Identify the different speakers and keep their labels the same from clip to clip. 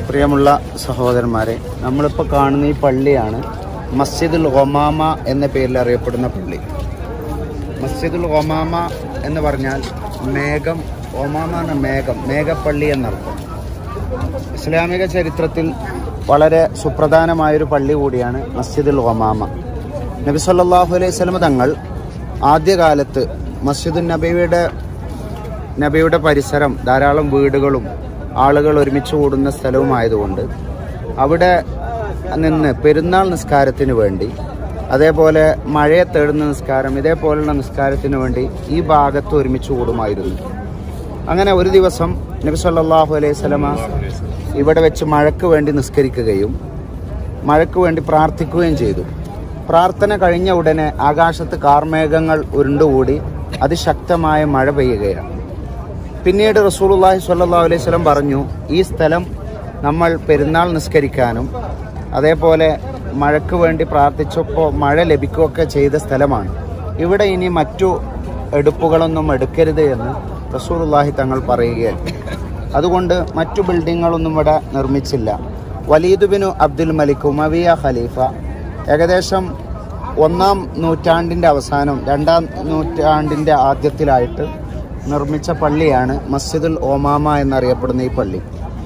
Speaker 1: പ്രിയമുള്ള സഹോദരന്മാരെ നമ്മളിപ്പോൾ കാണുന്ന ഈ പള്ളിയാണ് മസ്ജിദുൽ ഒമാമ എന്ന പേരിൽ അറിയപ്പെടുന്ന പള്ളി മസ്ജിദുൽ ഒമാമ എന്ന് പറഞ്ഞാൽ മേഘം ഒമാമ എന്ന മേഘം മേഘപ്പള്ളി എന്നർത്ഥം ഇസ്ലാമിക ചരിത്രത്തിൽ വളരെ സുപ്രധാനമായൊരു പള്ളി കൂടിയാണ് മസ്ജിദുൽ ഒമാമ നബി സല്ലല്ലാഹു അലൈഹി സ്വലമ തങ്ങൾ ആദ്യകാലത്ത് മസ്ജിദുൽ നബിയുടെ നബിയുടെ പരിസരം ധാരാളം വീടുകളും ആളുകൾ ഒരുമിച്ച് കൂടുന്ന സ്ഥലവുമായതുകൊണ്ട് അവിടെ നിന്ന് പെരുന്നാൾ നിസ്കാരത്തിന് വേണ്ടി അതേപോലെ മഴയെ തേടുന്ന നിസ്കാരം ഇതേപോലുള്ള നിസ്കാരത്തിന് വേണ്ടി ഈ ഭാഗത്ത് ഒരുമിച്ച് കൂടുമായിരുന്നു അങ്ങനെ ഒരു ദിവസം നബി സല്ലല്ലാഹു അലൈഹി സ്വലമ ഇവിടെ വെച്ച് മഴയ്ക്ക് വേണ്ടി നിസ്കരിക്കുകയും മഴയ്ക്ക് വേണ്ടി പ്രാർത്ഥിക്കുകയും ചെയ്തു പ്രാർത്ഥന കഴിഞ്ഞ ഉടനെ ആകാശത്ത് കാർമേഘങ്ങൾ ഉരുണ്ടുകൂടി അതിശക്തമായ മഴ പെയ്യുകയാണ് പിന്നീട് റസൂലുള്ളാഹി സ്വല്ലല്ലാഹു അലൈഹി വസല്ലം പറഞ്ഞു ഈ സ്ഥലം നമ്മൾ പെരുന്നാൾ നിസ്കരിക്കാനും അതേപോലെ മഴയ്ക്ക് വേണ്ടി പ്രാർത്ഥിച്ചപ്പോൾ മഴ ലഭിക്കുകയൊക്കെ ചെയ്ത സ്ഥലമാണ് ഇവിടെ ഇനി മറ്റു എടുപ്പുകളൊന്നും എടുക്കരുത് എന്ന് റസൂലുള്ളാഹി തങ്ങൾ പറയുകയാണ് അതുകൊണ്ട് മറ്റു ബിൽഡിങ്ങുകളൊന്നും ഇവിടെ നിർമ്മിച്ചില്ല വലീദ് ബിനു അബ്ദുൽ മലിക് ഉമവിയ ഖലീഫ ഏകദേശം ഒന്നാം നൂറ്റാണ്ടിൻ്റെ അവസാനം രണ്ടാം നൂറ്റാണ്ടിൻ്റെ ആദ്യത്തിലായിട്ട് നിർമ്മിച്ച പള്ളിയാണ് മസ്ജിദുൽ ഓമാമ എന്നറിയപ്പെടുന്ന ഈ പള്ളി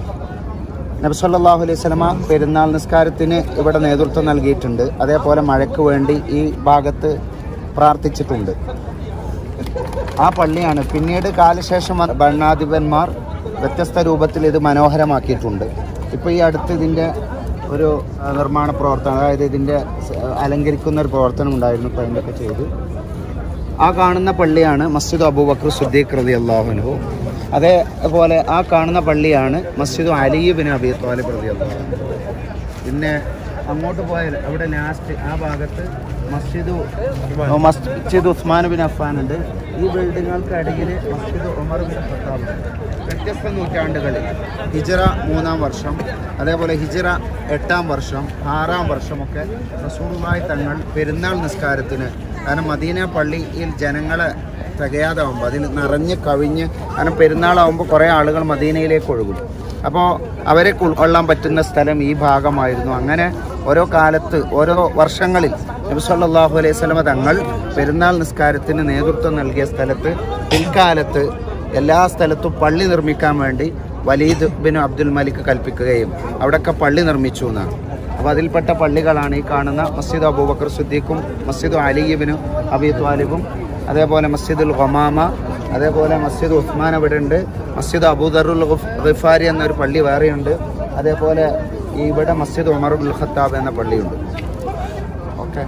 Speaker 1: നബി സല്ലല്ലാഹു അലൈഹി സ്വലമ പെരുന്നാൾ നിസ്കാരത്തിന് ഇവിടെ നേതൃത്വം നൽകിയിട്ടുണ്ട് അതേപോലെ മഴയ്ക്ക് വേണ്ടി ഈ ഭാഗത്ത് പ്രാർത്ഥിച്ചിട്ടുണ്ട് ആ പള്ളിയാണ് പിന്നീട് കാലശേഷം വന്ന ഭരണാധിപന്മാർ വ്യത്യസ്ത രൂപത്തിൽ ഇത് മനോഹരമാക്കിയിട്ടുണ്ട് ഇപ്പോൾ ഈ അടുത്ത് ഇതിൻ്റെ ഒരു ആ, നിർമ്മാണ പ്രവർത്തനം അതായത് ഇതിൻ്റെ സ- അലങ്കരിക്കുന്ന ഒരു പ്രവർത്തനം ഉണ്ടായിരുന്നു ഇപ്പോൾ അതിൻ്റെയൊക്കെ ചെയ്തു ആ കാണുന്ന പള്ളിയാണ് മസ്ജിദ് അബൂബക്കർ സുദ്ദീഖ് റതി അള്ളാഹുനു അതേപോലെ ആ കാണുന്ന പള്ളിയാണ് മസ്ജിദ് അലിബിൻ അബി താലിബ് റതി അള്ളാഹു പിന്നെ അങ്ങോട്ട് പോയാൽ അവിടെ ലാസ്റ്റ് ആ ഭാഗത്ത് മസ്ജിദ് മസ്ജിദ് ഉസ്മാൻ ബിൻ അഫ്ഫാൻ ഉണ്ട് ഈ ബിൽഡിങ്ങുകൾക്ക് അടിയിൽ മസ്ജിദ് ഉമർ ബിൻ ഖത്താബ് ഉണ്ട്. വ്യത്യസ്ത നൂറ്റാണ്ടുകളിൽ ഹിജറ മൂന്നാം വർഷം അതേപോലെ ഹിജറ എട്ടാം വർഷം ആറാം വർഷമൊക്കെ റസൂലുള്ളാഹി തങ്ങൾ പെരുന്നാൾ നിസ്കാരത്തിന് കാരണം മദീന പള്ളിയിൽ ജനങ്ങളെ തികയാതാവുമ്പോൾ അതിൽ നിറഞ്ഞ് കവിഞ്ഞ് കാരണം പെരുന്നാളാവുമ്പോൾ കുറേ ആളുകൾ മദീനയിലേക്ക് ഒഴുകും അപ്പോൾ അവരെ ഉൾക്കൊള്ളാൻ പറ്റുന്ന സ്ഥലം ഈ ഭാഗമായിരുന്നു അങ്ങനെ ഓരോ കാലത്ത് ഓരോ വർഷങ്ങളിൽ നബി സല്ലല്ലാഹു അലൈഹി സ്വലമ തങ്ങൾ പെരുന്നാൾ നിസ്കാരത്തിന് നേതൃത്വം നൽകിയ സ്ഥലത്ത് പിൽക്കാലത്ത് എല്ലാ സ്ഥലത്തും പള്ളി നിർമ്മിക്കാൻ വേണ്ടി വലീദ് ബിൻ അബ്ദുൽ മലിക് കൽപ്പിക്കുകയും അവിടെയൊക്കെ പള്ളി നിർമ്മിച്ചു എന്നാണ് അപ്പോൾ അതിൽപ്പെട്ട പള്ളികളാണ് ഈ കാണുന്ന മസ്ജിദ് അബൂബക്കർ സുദ്ദീഖും മസ്ജിദ് അലിബിനും അബി ത്വാലിബും അതേപോലെ മസ്ജിദുൽ ഖമാമ അതേപോലെ മസ്ജിദ് ഉസ്മാൻ അവിടെ ഉണ്ട് മസ്ജിദ് അബൂദറുൽ ഖിഫാരി എന്നൊരു പള്ളി വേറെയുണ്ട് അതേപോലെ ഈ ഇവിടെ മസ്ജിദ് ഉമറുൽ ഖത്താബ് എന്ന പള്ളിയുണ്ട് ഓക്കെ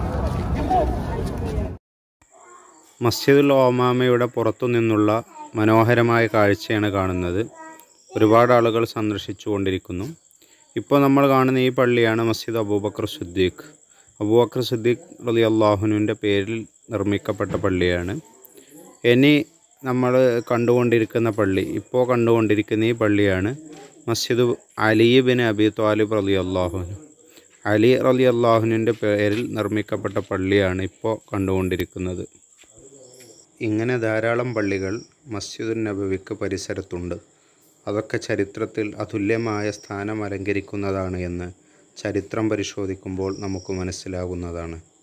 Speaker 2: മസ്ജിദുൽ ഓമാമയുടെ പുറത്തു നിന്നുള്ള മനോഹരമായ കാഴ്ചയാണ് കാണുന്നത് ഒരുപാട് ആളുകൾ സന്ദർശിച്ചു കൊണ്ടിരിക്കുന്നു ഇപ്പോൾ നമ്മൾ കാണുന്ന ഈ പള്ളിയാണ് മസ്ജിദ് അബൂബക്കർ സുദ്ദീഖ് അബൂബക്കർ സുദ്ദീഖ് റലി അള്ളാഹുനുവിൻ്റെ പേരിൽ നിർമ്മിക്കപ്പെട്ട പള്ളിയാണ് ഇനി നമ്മൾ കണ്ടുകൊണ്ടിരിക്കുന്ന പള്ളി ഇപ്പോൾ കണ്ടുകൊണ്ടിരിക്കുന്ന ഈ പള്ളിയാണ് മസ്ജിദ് അലി ബിൻ അബി ത്വാലിബ് റലി അള്ളാഹുനു അലി റലി അള്ളാഹുവിൻ്റെ പേരിൽ നിർമ്മിക്കപ്പെട്ട പള്ളിയാണ് ഇപ്പോൾ കണ്ടുകൊണ്ടിരിക്കുന്നത് ഇങ്ങനെ ധാരാളം പള്ളികൾ മസ്ജിദുൻ നബവിക്ക് പരിസരത്തുണ്ട് അതൊക്കെ ചരിത്രത്തിൽ അതുല്യമായ സ്ഥാനം അലങ്കരിക്കുന്നതാണ് എന്ന് ചരിത്രം പരിശോധിക്കുമ്പോൾ നമുക്ക് മനസ്സിലാകുന്നതാണ്